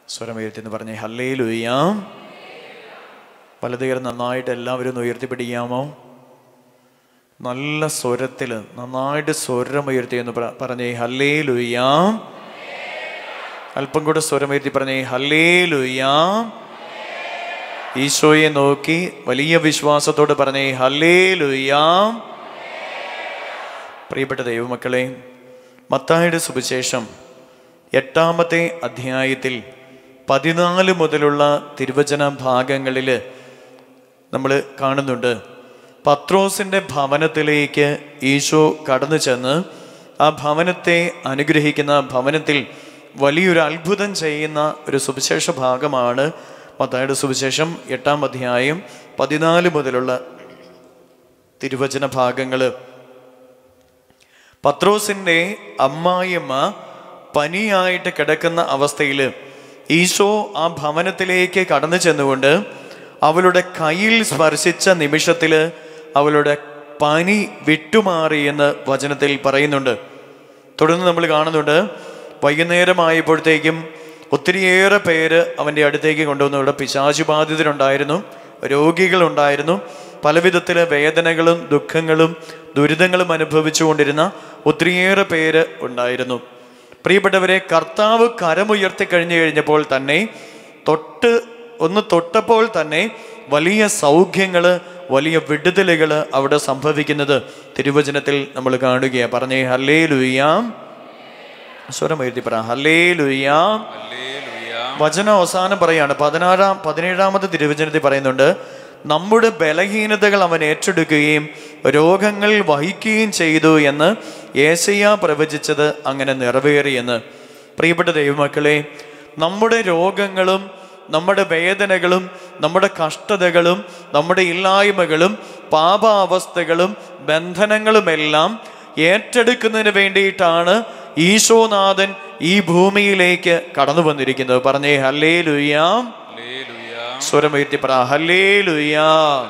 സ്വരമുയർത്തി എന്ന് പറഞ്ഞേ ഹല്ലേ ലുയ്യാം വലതുകരം നന്നായിട്ട് എല്ലാവരും ഒന്ന് ഉയർത്തിപ്പിടിക്കാമോ നല്ല സ്വരത്തിൽ നന്നായിട്ട് സ്വരമുയർത്തി എന്ന് പറ- പറഞ്ഞേ ഹല്ലേ ലുയ്യാം അല്പം കൂടെ സ്വരമുയർത്തി പറഞ്ഞേ ഹല്ലേ ലുയ്യാം ഈശോയെ നോക്കി വലിയ വിശ്വാസത്തോട് പറഞ്ഞേ ഹല്ലേ ലുയ്യാം പ്രിയപ്പെട്ട ദൈവമക്കളെ മത്തായുടെ സുവിശേഷം എട്ടാമത്തെ അധ്യായത്തിൽ പതിനാല് മുതലുള്ള തിരുവചന ഭാഗങ്ങളിൽ നമ്മൾ കാണുന്നുണ്ട് പത്രോസിൻ്റെ ഭവനത്തിലേക്ക് ഈശോ കടന്നു ചെന്ന് ആ ഭവനത്തെ അനുഗ്രഹിക്കുന്ന ഭവനത്തിൽ വലിയൊരു അത്ഭുതം ചെയ്യുന്ന ഒരു സുവിശേഷ ഭാഗമാണ് മത്തായുടെ സുവിശേഷം എട്ടാം അധ്യായം പതിനാല് മുതലുള്ള തിരുവചന ഭാഗങ്ങൾ പത്രോസിൻ്റെ അമ്മായിയമ്മ പനിയായിട്ട് കിടക്കുന്ന അവസ്ഥയിൽ ഈശോ ആ ഭവനത്തിലേക്ക് കടന്നു ചെന്നുകൊണ്ട് അവളുടെ കയ്യിൽ സ്പർശിച്ച നിമിഷത്തിൽ അവളുടെ പനി വിട്ടുമാറി എന്ന് വചനത്തിൽ പറയുന്നുണ്ട് തുടർന്ന് നമ്മൾ കാണുന്നുണ്ട് വൈകുന്നേരമായപ്പോഴത്തേക്കും ഒത്തിരിയേറെ പേര് അവൻ്റെ അടുത്തേക്ക് കൊണ്ടുവന്നു ഇവിടെ പിശാചുബാധിതരുണ്ടായിരുന്നു രോഗികളുണ്ടായിരുന്നു പലവിധത്തിലെ വേദനകളും ദുഃഖങ്ങളും ദുരിതങ്ങളും അനുഭവിച്ചുകൊണ്ടിരുന്ന ഒത്തിരിയേറെ പേര് ഉണ്ടായിരുന്നു പ്രിയപ്പെട്ടവരെ കർത്താവ് കരമുയർത്തി കഴിഞ്ഞു കഴിഞ്ഞപ്പോൾ തന്നെ തൊട്ട് ഒന്ന് തൊട്ടപ്പോൾ തന്നെ വലിയ സൗഖ്യങ്ങൾ വലിയ വിടുതലുകൾ അവിടെ സംഭവിക്കുന്നത് തിരുവചനത്തിൽ നമ്മൾ കാണുകയാണ് പറഞ്ഞേ ഹല്ലേ ലുയ്യാം സ്വരം എഴുതി പറ ഹല്ലേ ലുയ്യാം വചനം അവസാനം പറയാണ് പതിനാറാം പതിനേഴാമത് തിരുവചനത്തിൽ പറയുന്നുണ്ട് നമ്മുടെ ബലഹീനതകൾ അവൻ ഏറ്റെടുക്കുകയും രോഗങ്ങൾ വഹിക്കുകയും ചെയ്തു എന്ന് ഏശയ്യ പ്രവചിച്ചത് അങ്ങനെ നിറവേറിയെന്ന് പ്രിയപ്പെട്ട ദൈവമക്കളെ നമ്മുടെ രോഗങ്ങളും നമ്മുടെ വേദനകളും നമ്മുടെ കഷ്ടതകളും നമ്മുടെ ഇല്ലായ്മകളും പാപാവസ്ഥകളും ബന്ധനങ്ങളുമെല്ലാം ഏറ്റെടുക്കുന്നതിന് വേണ്ടിയിട്ടാണ് ഈശോനാഥൻ ഈ ഭൂമിയിലേക്ക് കടന്നു വന്നിരിക്കുന്നത് പറഞ്ഞേ ഹല്ലേ ലുയ്യാം സ്വരമുയർത്തി പറ ഹല്ലേ ലുയ്യാം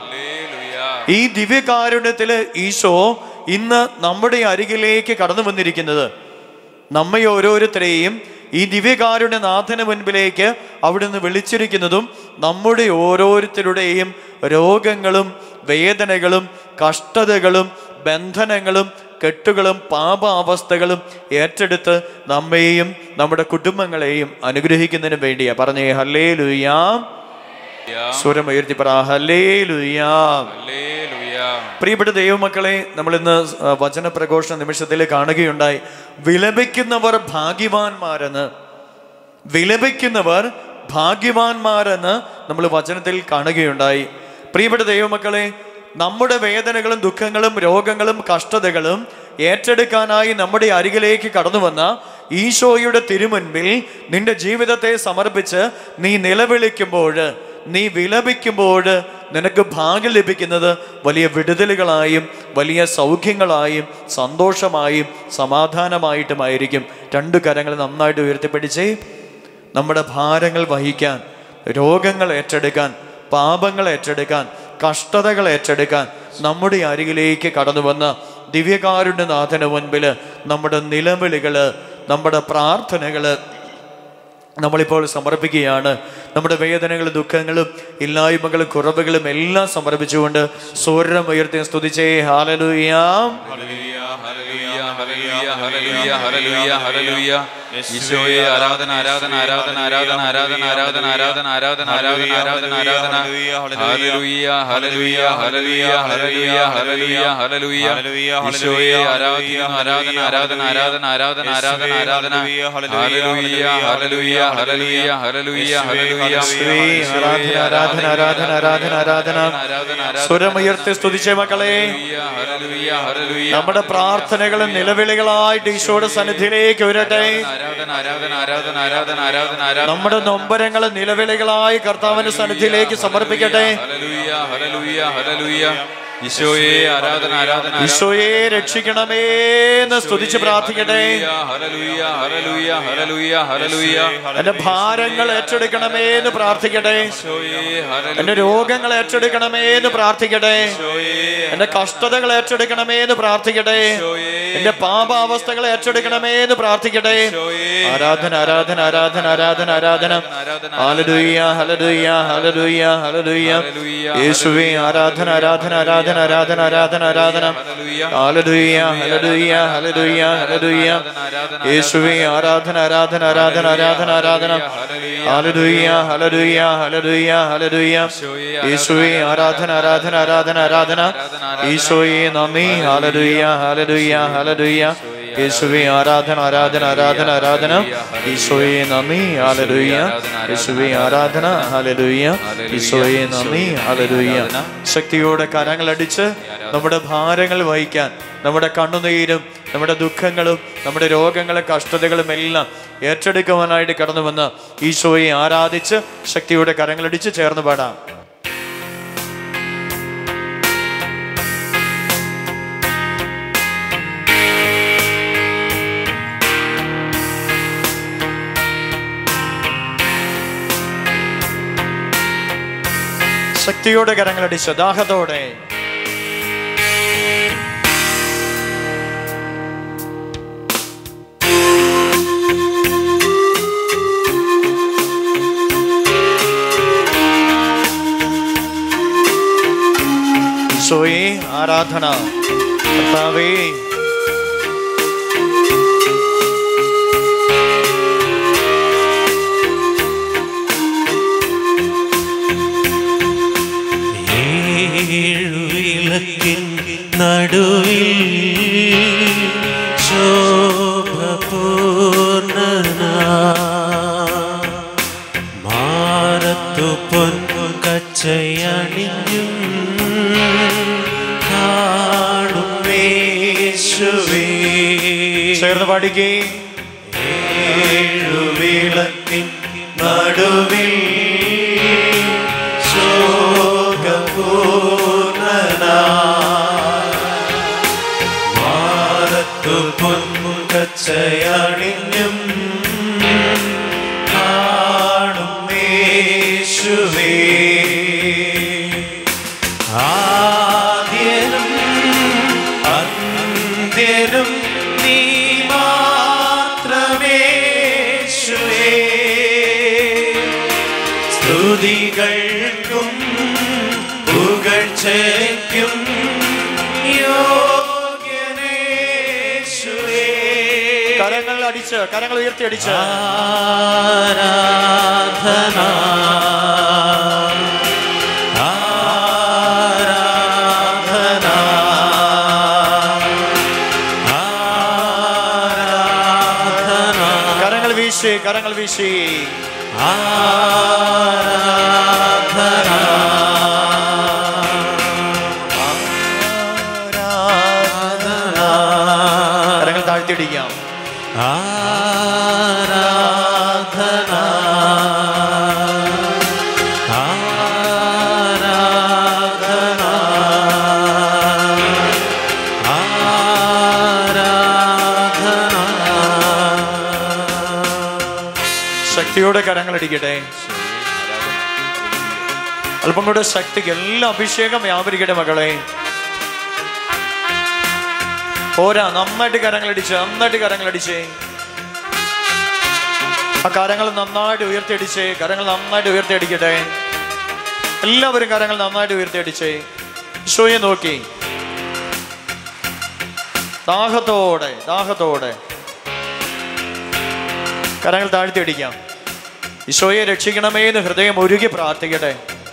ഈ ദിവ്യകാരുണ്യത്തില് ഈശോ ഇന്ന് നമ്മുടെ അരികിലേക്ക് കടന്നു വന്നിരിക്കുന്നത് നമ്മെ ഓരോരുത്തരെയും ഈ ദിവ്യകാരുണ്യ നാഥന് മുൻപിലേക്ക് അവിടുന്ന് വിളിച്ചിരിക്കുന്നതും നമ്മുടെ ഓരോരുത്തരുടെയും രോഗങ്ങളും വേദനകളും കഷ്ടതകളും ബന്ധനങ്ങളും കെട്ടുകളും പാപാവസ്ഥകളും ഏറ്റെടുത്ത് നമ്മെയും നമ്മുടെ കുടുംബങ്ങളെയും അനുഗ്രഹിക്കുന്നതിന് വേണ്ടിയാ പറഞ്ഞേ ഹല്ലേ ലുയ്യാം സ്വരം ഉയർത്തി പറ ഹല്ലേ ലുയ്യാം പ്രിയപ്പെട്ട ദൈവമക്കളെ നമ്മൾ ഇന്ന് വചന പ്രഘോഷണ നിമിഷത്തിൽ കാണുകയുണ്ടായി വിലപിക്കുന്നവർ ഭാഗ്യവാന്മാരെന്ന് വിലപിക്കുന്നവർ ഭാഗ്യവാന്മാരെന്ന് നമ്മൾ വചനത്തിൽ കാണുകയുണ്ടായി പ്രിയപ്പെട്ട ദൈവമക്കളെ നമ്മുടെ വേദനകളും ദുഃഖങ്ങളും രോഗങ്ങളും കഷ്ടതകളും ഏറ്റെടുക്കാനായി നമ്മുടെ അരികിലേക്ക് കടന്നു വന്ന ഈശോയുടെ തിരുമുൻപിൽ നിന്റെ ജീവിതത്തെ സമർപ്പിച്ച് നീ നിലവിളിക്കുമ്പോൾ നീ വിലപിക്കുമ്പോൾ നിനക്ക് ഭാഗ്യം ലഭിക്കുന്നത് വലിയ വിടുതലുകളായും വലിയ സൗഖ്യങ്ങളായും സന്തോഷമായും സമാധാനമായിട്ടുമായിരിക്കും രണ്ട് കരങ്ങൾ നന്നായിട്ട് ഉയർത്തിപ്പിടിച്ചേ നമ്മുടെ ഭാരങ്ങൾ വഹിക്കാൻ രോഗങ്ങൾ ഏറ്റെടുക്കാൻ പാപങ്ങൾ ഏറ്റെടുക്കാൻ കഷ്ടതകൾ ഏറ്റെടുക്കാൻ നമ്മുടെ അരികിലേക്ക് കടന്നു വന്ന ദിവ്യകാരുണ്യനാഥന് മുൻപിൽ നമ്മുടെ നിലവിളികള് നമ്മുടെ പ്രാർത്ഥനകള് നമ്മളിപ്പോൾ സമർപ്പിക്കുകയാണ് നമ്മുടെ വേദനകളും ദുഃഖങ്ങളും ഇല്ലായ്മകളും കുറവുകളും എല്ലാം സമർപ്പിച്ചുകൊണ്ട് സൂര്യനം ഉയർത്തി സ്തുതിച്ചേ ഹാലലുയാം ഈശോയെ ആരാധന ആരാധന ആരാധന ആരാധന ആരാധന ആരാധന ആരാധന ആരാധന ആരാധന ആരാധന ആരാധന hallelujah hallelujah hallelujah hallelujah hallelujah hallelujah ഈശോയെ ആരാധിക്കുന്നു ആരാധന ആരാധന ആരാധന ആരാധന ആരാധന ആരാധന hallelujah hallelujah hallelujah hallelujah hallelujah Shri ആരാധന ആരാധന ആരാധന ആരാധന ആരാധന സ്വരമുയർത്തി സ്തുതിച്ചേ മക്കളെ ഹല്ലേലൂയ ഹല്ലേലൂയ നമ്മുടെ പ്രാർത്ഥനകളും നിലവിളികളായിട്ട് ഈശോയുടെ സന്നിധിയിലേക്ക് വരട്ടെ ആരാധന ആരാധന ആരാധന ആരാധന ആരാധന ആരാധന നമ്മുടെ നൊമ്പരങ്ങൾ നിലവിളികളായി കർത്താവിന്റെ സന്നിധിയിലേക്ക് സമർപ്പിക്കട്ടെ ഹല്ലേലൂയ ഹല്ലേലൂയ ഹല്ലേലൂയ ഈശോയെ ആരാധന ആരാധന ഈശോയെ രക്ഷിക്കണമേ എന്ന് സ്തുതിച്ച് പ്രാർത്ഥിക്കട്ടെ ഹല്ലേലൂയ ഹല്ലേലൂയ ഹല്ലേലൂയ ഹല്ലേലൂയ എന്റെ ഭാരങ്ങൾ ഏറ്റെടുക്കണമേ എന്ന് പ്രാർത്ഥിക്കട്ടെ ഈശോയെ ഹല്ലേലൂയ എന്റെ രോഗങ്ങൾ ഏറ്റെടുക്കണമേ എന്ന് പ്രാർത്ഥിക്കട്ടെ എന്റെ കഷ്ടതകൾ ഏറ്റെടുക്കണമേ എന്ന് പ്രാർത്ഥിക്കട്ടെ എന്റെ പാപാവസ്ഥകൾ ഏറ്റെടുക്കണമേ എന്ന് പ്രാർത്ഥിക്കട്ടെ ആരാധന ആരാധന ആരാധന ആരാധന ആരാധന ഹല്ലേലൂയ ഹല്ലേലൂയ ഹല്ലേലൂയ ഹല്ലേലൂയ യേശുവേ ആരാധന ആരാധന ആരാധന ആരാധന ആരാധന ആരാധന ഹല്ലേലൂയ ഹല്ലേലൂയ ഹല്ലേലൂയ ഹല്ലേലൂയ യേശുവേ ആരാധന ആരാധന ആരാധന ആരാധന ആരാധന ഹല്ലേലൂയ ഹല്ലേലൂയ ഹല്ലേലൂയ ഹല്ലേലൂയ യേശുവേ ആരാധന ആരാധന ആരാധന ആരാധന ഈശോയെ നന്ദി ഹല്ലേലൂയ ഹല്ലേലൂയ ഹല്ലേലൂയ യേശുവേ ആരാധന ആരാധന ആരാധന ആരാധന ഈശോയെ നന്ദി ഹല്ലേലൂയ യേശുവേ ആരാധന ഹല്ലേലൂയ ഈശോയെ നന്ദി ഹല്ലേലൂയ ശക്തിയോടെ കരങ്ങളടിച്ച് നമ്മുടെ ഭാരങ്ങൾ വഹിക്കാൻ നമ്മുടെ കണ്ണുനീരും നമ്മുടെ ദുഃഖങ്ങളും നമ്മുടെ രോഗങ്ങളും കഷ്ടതകളും എല്ലാം ഏറ്റെടുക്കുവാനായിട്ട് കടന്നു വന്ന് ഈശോയെ ആരാധിച്ച് ശക്തിയോടെ കരങ്ങളടിച്ച് ചേർന്ന് പാടാം ശക്തിയോടെ കരങ്ങളടിച്ച് ദാഹത്തോടെ ഈശോയെ ആരാധന കർത്താവേ ഏഴുവിളക്കിൻ നടുവിൽ ശോഭപൂർണന മാറത്തു പൊൻ കച്ചയണിഞ്ഞും കാണും യേശുവേ ചേർന്ന് പാടിക്കേ ഏഴുവിളക്കിൻ നടുവിൽ ശോകപൂർണന മാറത്തു പൊൻകച്ചയണിഞ്ഞും കാണും യേശുവേ ആദ്യനും അന്ത്യനും നീ മാത്രമേശുവേ സ്തുതികൾക്കും പുകഴ്ചയ്ക്കും യോഗ്യനേശുവേ കരങ്ങൾ അടിച്ച് കരങ്ങൾ ഉയർത്തി അടിച്ച് ആരാധന ആരാധന ആരാധന കരങ്ങൾ വീശി കരങ്ങൾ വീശി ആരാധന കരങ്ങൾ താഴ്ത്തിയടിക്കാം ആരാധന ആരാധന ആരാധന ശക്തിയോടെ കരങ്ങൾ അടിക്കട്ടെ അല്പം കൂടെ ശക്തിക്ക് എല്ലാ അഭിഷേകം വ്യാപരിക്കട്ടെ മകളെ പോരാ നന്നായിട്ട് കരങ്ങളടിച്ച് നന്നായിട്ട് കരങ്ങളടിച്ചേ ആ കരങ്ങൾ നന്നായിട്ട് ഉയർത്തിയടിച്ചേ കരങ്ങൾ നന്നായിട്ട് ഉയർത്തിയടിക്കട്ടെ എല്ലാവരും കരങ്ങൾ നന്നായിട്ട് ഉയർത്തിയടിച്ചേ ഈശോയെ നോക്കി ദാഹത്തോടെ ദാഹത്തോടെ കരങ്ങൾ താഴ്ത്തിയടിക്കാം ഈശോയെ രക്ഷിക്കണമേ എന്ന് ഹൃദയം ഒരുകി പ്രാർത്ഥിക്കട്ടെ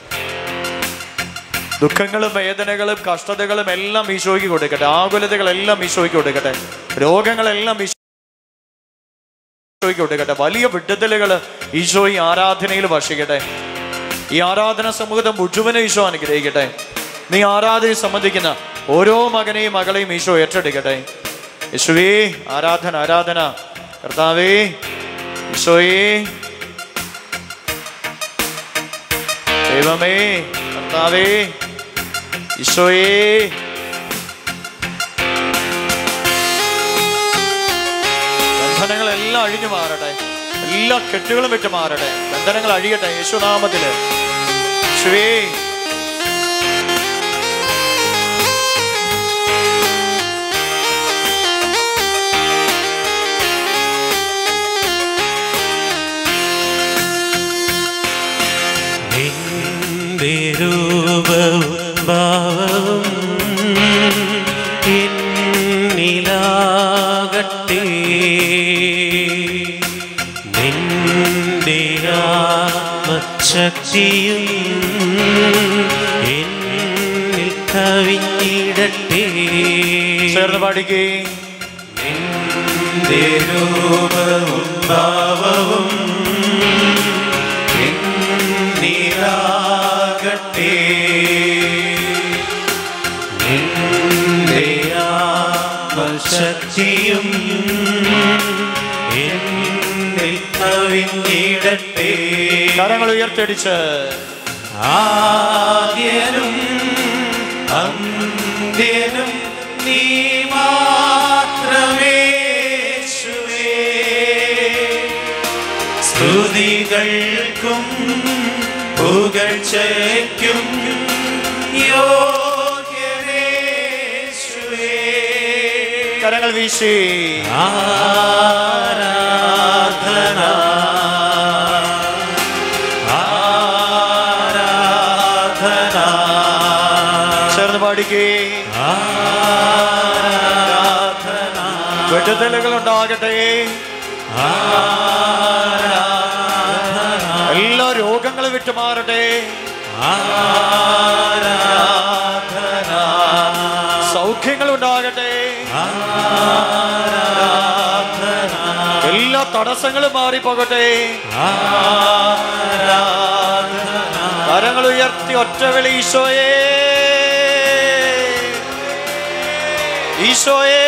ദുഃഖങ്ങളും വേദനകളും കഷ്ടതകളും എല്ലാം ഈശോയ്ക്ക് കൊടുക്കട്ടെ ആകുലതകളെല്ലാം ഈശോയ്ക്ക് കൊടുക്കട്ടെ രോഗങ്ങളെല്ലാം ഈശോയ്ക്ക് കൊടുക്കട്ടെ വലിയ വിടുതലുകൾ ഈശോ ഈ ആരാധനയിൽ വർഷിക്കട്ടെ ഈ ആരാധന സമൂഹത്തെ മുഴുവനും ഈശോ അനുഗ്രഹിക്കട്ടെ നീ ആരാധനയിൽ സംബന്ധിക്കുന്ന ഓരോ മകനെയും മകളെയും ഈശോ ഏറ്റെടുക്കട്ടെ യേശുവേ ആരാധന ആരാധന കർത്താവേ ഈശോയേ ദൈവമേ കർത്താവേ ഈശോയേ ബന്ധനങ്ങളെല്ലാം അഴിഞ്ഞു മാറട്ടെ എല്ലാ കെട്ടുകളും വിട്ട് മാറട്ടെ ബന്ധനങ്ങൾ അഴിയട്ടെ യേശുനാമത്തില് യേശുവേ നിന്റെ രൂപവും ഭാവവും എന്നിലാകട്ടെ നിന്റെ ആത്മശക്തിയും എന്നിൽ കവിഞ്ഞിടട്ടെ ചേർന്ന് പാടിക്കേ നിന്റെ രൂപവും ഭാവവും എന്നിലാകട്ടെ നിന്റെ ആത്മശക്തിയും എന്നിൽ കവിഞ്ഞിടട്ടെ കരങ്ങൾ ഉയർത്തടിച്ച് ആദ്യനും അന്ത്യനും നീ മാത്രമേ യേശുവേ. സ്തുതികൾക്കും പുകഴ്ചയ്ക്കും യോഗ്യനേശുവേ. കരങ്ങൾ വീശി ആരാധന ആരാധന ചേർന്ന് പാടിക്കേ വെട്ടുതലുകൾ ഉണ്ടാകട്ടെ എല്ലാ രോഗങ്ങളും വിട്ടുമാറട്ടെ സൗഖ്യങ്ങൾ ഉണ്ടാകട്ടെ എല്ലാ തടസ്സങ്ങളും മാറിപ്പോകട്ടെ കരങ്ങൾ ഉയർത്തി ഒറ്റ വിളി ഈശോയേ ഈശോയേ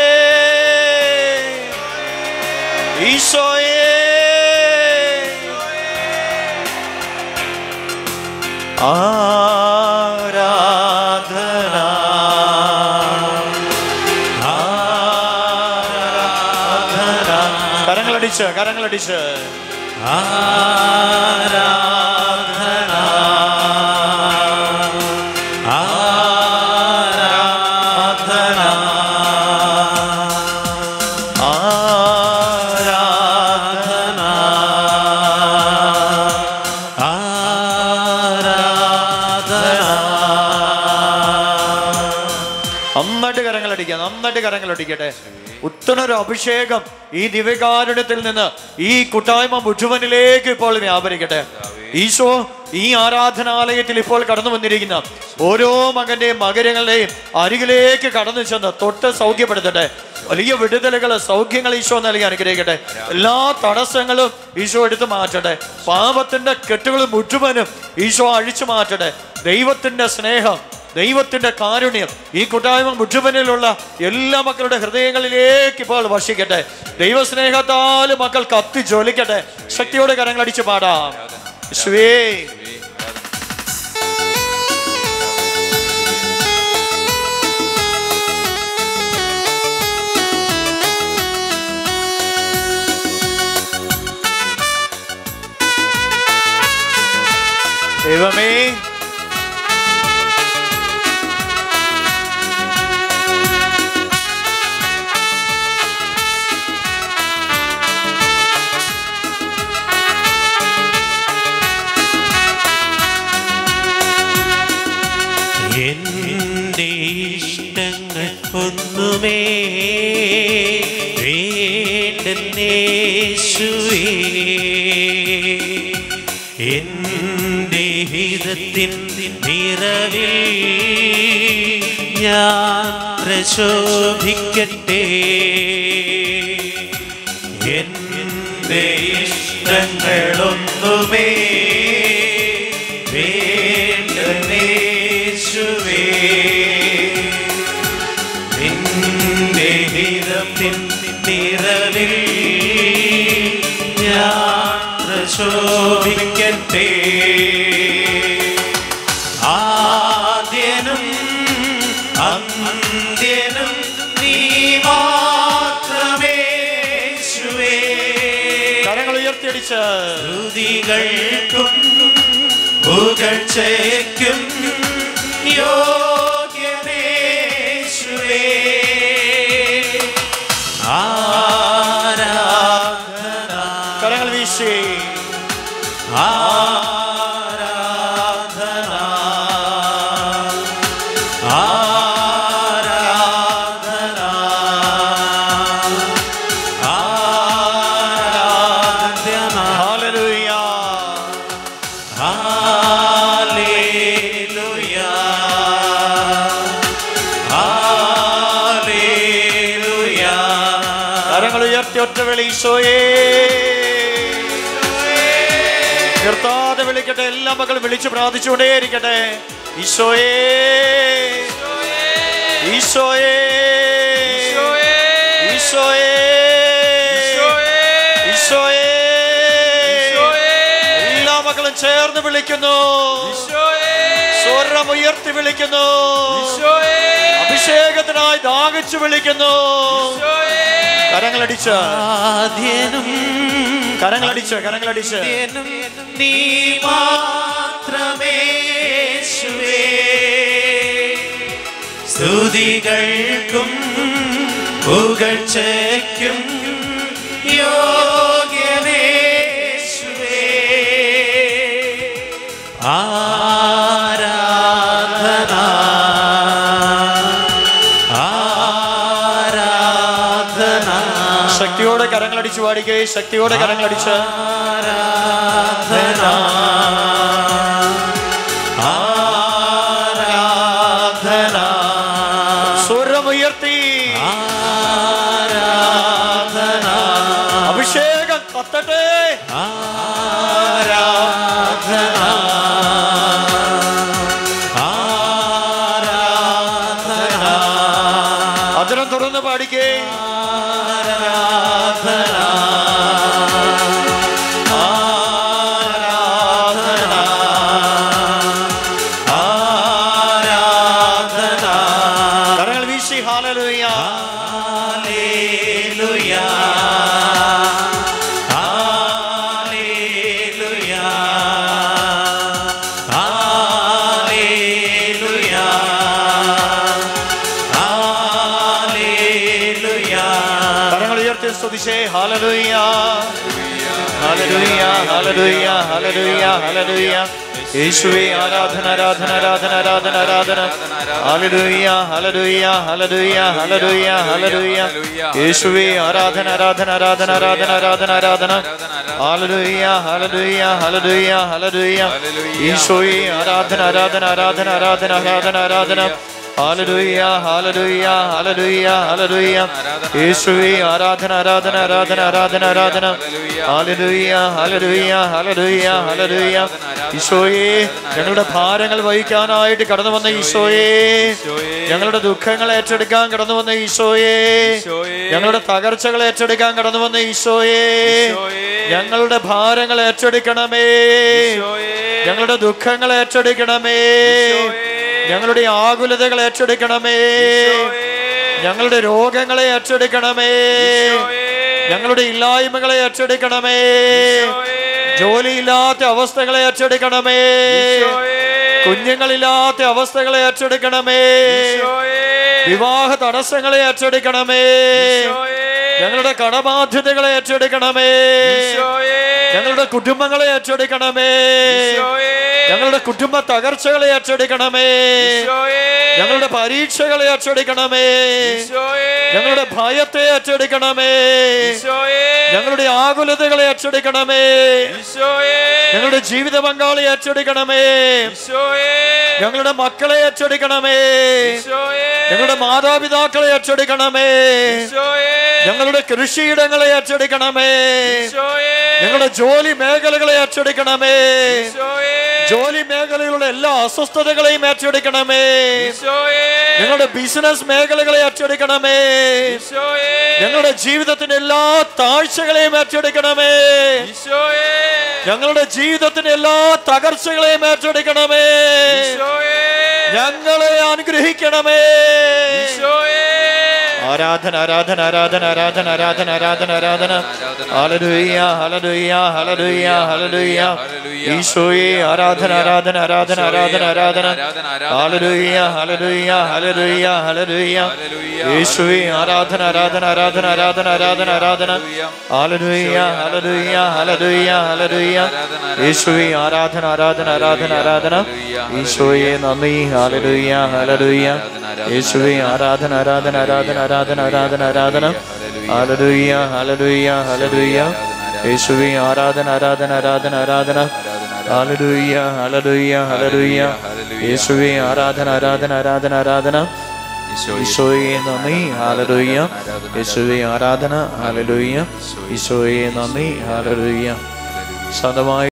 ഈശോയേ ആരാധന കരങ്ങളടിച്ച് കരങ്ങളടിച്ച് ആരാധന നന്നായിട്ട് കരങ്ങളടിക്കാം നന്നായിട്ട് കരങ്ങളടിക്കട്ടെ ഉത്തനൊരു അഭിഷേകം ഈ ദിവ്യകാരുണ്യത്തിൽ നിന്ന് ഈ കൂട്ടായ്മ മുഴുവനിലേക്ക് ഇപ്പോൾ വ്യാപരിക്കട്ടെ ഈശോ ഈ ആരാധനാലയത്തിൽ ഇപ്പോൾ കടന്നു വന്നിരിക്കുന്ന ഓരോ മകന്റെയും മകരങ്ങളുടെയും അരികിലേക്ക് കടന്നു ചെന്ന് തൊട്ട് സൗഖ്യപ്പെടുത്തട്ടെ വലിയ വിടുതലുകൾ സൗഖ്യങ്ങൾ ഈശോ നൽകി അനുഗ്രഹിക്കട്ടെ എല്ലാ തടസ്സങ്ങളും ഈശോ എടുത്തു മാറ്റട്ടെ പാപത്തിന്റെ കെട്ടുകൾ മുഴുവനും ഈശോ അഴിച്ചു മാറ്റട്ടെ ദൈവത്തിന്റെ സ്നേഹം ദൈവത്തിന്റെ കാരുണ്യം ഈ കൂട്ടായ്മ മുഴുവനിലുള്ള എല്ലാ മക്കളുടെ ഹൃദയങ്ങളിലേക്ക് ഇപ്പോൾ വർഷിക്കട്ടെ ദൈവസ്നേഹത്താൽ മക്കൾ കത്തി ജ്വലിക്കട്ടെ ശക്തിയോടെ കരങ്ങളടിച്ച് പാടാം യേശുവേ ദൈവമേ എന്റെ ഇഷ്ടങ്ങൾ ഒന്നുമേ വേണ്ടെന്നേശുവേ എന്റെ ഹിതത്തിൻ നിറവിൽ ഞാൻ പ്രശോഭിക്കട്ടെ എന്റെ ഇഷ്ടങ്ങളൊന്നുമേ വേണ്ടനേശുവേ നിന്റെ ഹിതത്തിൻ നിറവിൽ ഞാൻ പ്രശോഭിക്കട്ടെ ആദ്യനും സ്തുതികൾക്കും പുകഴ്ചയ്ക്കും യോഗ്യനേശുവേ ആരാധന കരങ്ങൾ വീശി ആരാധന ആരാധന ആരാധന ഹല്ലേലൂയ ഹല്ലേലൂയ ഹല്ലേലൂയ കരങ്ങൾ ഉയർത്തി ഒറ്റ വിളി ഈശോയേ നിർത്താതെ വിളിക്കട്ടെ എല്ലാ മക്കളും വിളിച്ച് പ്രാർത്ഥിച്ചുകൊണ്ടേയിരിക്കട്ടെ ഈശോയേ ഈശോയേ ഈശോയേ ഈശോയേ എല്ലാ മക്കളും ചേർന്ന് വിളിക്കുന്നു സ്വരം ഉയർത്തി വിളിക്കുന്നു അഭിഷേകത്തിനായി ദാഹിച്ചു വിളിക്കുന്നു കരങ്ങളടിച്ച് ആദ്യനും കരങ്ങളടിച്ച് കരങ്ങളടിച്ച് ആദ്യനും നീ മാത്രമേ യേശുവേ. സ്തുതികൾക്കും പുകഴ്ചയ്ക്കും യോഗ്യനേശുവേ ആരാധന ആരാധന ശക്തിയോടെ കരങ്ങളടിച്ച് പാടിക്കേ ശക്തിയോടെ കരങ്ങളടിച്ച് ആരാധന ആരാധന സ്വരമുയർത്തി ആരാധന അഭിഷേകം കത്തട്ടെ ആരാധന ആരാധന അതിനം തുറന്ന് പാടിക്കേ കരങ്ങൾ വീശി ഹാലലുയ കരങ്ങൾ ഉയർത്തി സ്തുതിച്ചേ ഹാലലുയ ഹാലലുയ ഹാലലുയ ഹാലലുയ ഹാലലുയ യേശുവേ ആരാധന ആരാധന ആരാധന ആരാധന ആരാധന ഹാലലുയ ഹാലലുയ ഹാലലുയ ഹാലലുയ ഹാലലുയ യേശുവേ ആരാധന ആരാധന ആരാധന ആരാധന ആരാധന ആരാധന ഹാലലുയ ഹാലലുയ ഹാലലുയ ഹാലലുയ ഈശോയെ ആരാധന ആരാധന ആരാധന ആരാധന ആരാധന ആരാധന ഹാലലുയ ഹാലലുയ ഹാലലുയ ഹാലലുയ യേശുവേ ആരാധന ആരാധന ആരാധന ആരാധന ആരാധന ഹാലലുയ ഹാലലുയ ഹാലലുയ ഹാലലുയ ഈശോയെ ഞങ്ങളുടെ ഭാരങ്ങൾ വഹിക്കാനായിട്ട് കടന്നു വന്ന ഈശോയെ ഞങ്ങളുടെ ദുഃഖങ്ങൾ ഏറ്റെടുക്കാൻ കടന്നു വന്ന ഈശോയെ ഞങ്ങളുടെ തകർച്ചകൾ ഏറ്റെടുക്കാൻ കടന്നു വന്ന ഈശോയെ ഞങ്ങളുടെ ഭാരങ്ങൾ ഏറ്റെടുക്കണമേ ഞങ്ങളുടെ ദുഃഖങ്ങൾ ഏറ്റെടുക്കണമേ ഞങ്ങളുടെ ആകുലതകൾ ഏറ്റെടുക്കണമേ ഞങ്ങളുടെ രോഗങ്ങളെ ഏറ്റെടുക്കണമേ ഞങ്ങളുടെ ഇല്ലായ്മകളെ ഏറ്റെടുക്കണമേ ജോലിയില്ലാത്ത അവസ്ഥകളെ ഏറ്റെടുക്കണമേ കുഞ്ഞുങ്ങളില്ലാത്ത അവസ്ഥകളെ ഏറ്റെടുക്കണമേ വിവാഹ തടസ്സങ്ങളെ ഏറ്റെടുക്കണമേ ഞങ്ങളുടെ കടബാധ്യതകളെ ഏറ്റെടുക്കണമേ ഞങ്ങളുടെ കുടുംബങ്ങളെ ഏറ്റെടുക്കണമേ ഞങ്ങളുടെ കുടുംബ തകർച്ചകളെ ഏറ്റെടുക്കണമേ ഞങ്ങളുടെ പരീക്ഷകളെ ഏറ്റെടുക്കണമേ ഞങ്ങളുടെ ഭയത്തെ ഏറ്റെടുക്കണമേ ഞങ്ങളുടെ ആകുലതകളെ ഏറ്റെടുക്കണമേ ഞങ്ങളുടെ ജീവിത പങ്കാളി ഏറ്റെടുക്കണമേ ഞങ്ങളുടെ മക്കളെ ഏറ്റെടുക്കണമേ ഞങ്ങളുടെ മാതാപിതാക്കളെ ഏറ്റെടുക്കണമേ ഞങ്ങളുടെ കൃഷിയിടങ്ങളെ ഏറ്റെടുക്കണമേ ഞങ്ങളുടെ ജോലി മേഖലകളെ ഏറ്റെടുക്കണമേ ജോലി മേഖലയിലുള്ള എല്ലാ അസ്വസ്ഥതകളെയും ഏറ്റെടുക്കണമേ ഞങ്ങളുടെ ബിസിനസ് മേഖലകളെ ഏറ്റെടുക്കണമേ ഞങ്ങളുടെ ജീവിതത്തിന്റെ എല്ലാ താഴ്ചകളെയും ഏറ്റെടുക്കണമേ ഞങ്ങളുടെ ജീവിതത്തിന്റെ എല്ലാ തകർച്ചകളെയും ഏറ്റെടുക്കണമേ ഞങ്ങളെ അനുഗ്രഹിക്കണമേ ആരാധന ആരാധന ആരാധന ആരാധന ആരാധന ആരാധന ആരാധന ഹല്ലേലൂയ ഹല്ലേലൂയ ഹല്ലേലൂയ ഹല്ലേലൂയ ഈശോയെ ആരാധന ആരാധന ആരാധന ആരാധന ആരാധന ഹല്ലേലൂയ ഹല്ലേലൂയ ഹല്ലേലൂയ ഹല്ലേലൂയ യേശുവേ ആരാധന ആരാധന ആരാധന ആരാധന ആരാധന ആരാധന ഹല്ലേലൂയ ഹല്ലേലൂയ ഹല്ലേലൂയ ഹല്ലേലൂയ യേശുവേ ആരാധന ആരാധന ആരാധന ആരാധന ഈശോയെ നന്ദി ഹല്ലേലൂയ ഹല്ലേലൂയ യേശുവേ ആരാധന ആരാധന ആരാധന ആരാധന ആരാധന ആരാധന ഹല്ലേലൂയ ഹല്ലേലൂയ ഹല്ലേലൂയ യേശുവേ ആരാധന ആരാധന ആരാധന ആരാധന ഹല്ലേലൂയ ഹല്ലേലൂയ ഹല്ലേലൂയ യേശുവേ ആരാധന ആരാധന ആരാധന ആരാധന ഈശോയെ നന്ദി ഹാലലൂയ യേശുവെ ആരാധന ഹാലലൂയ ഈശോയെ നന്ദി ഹാലലൂയ ശതമായി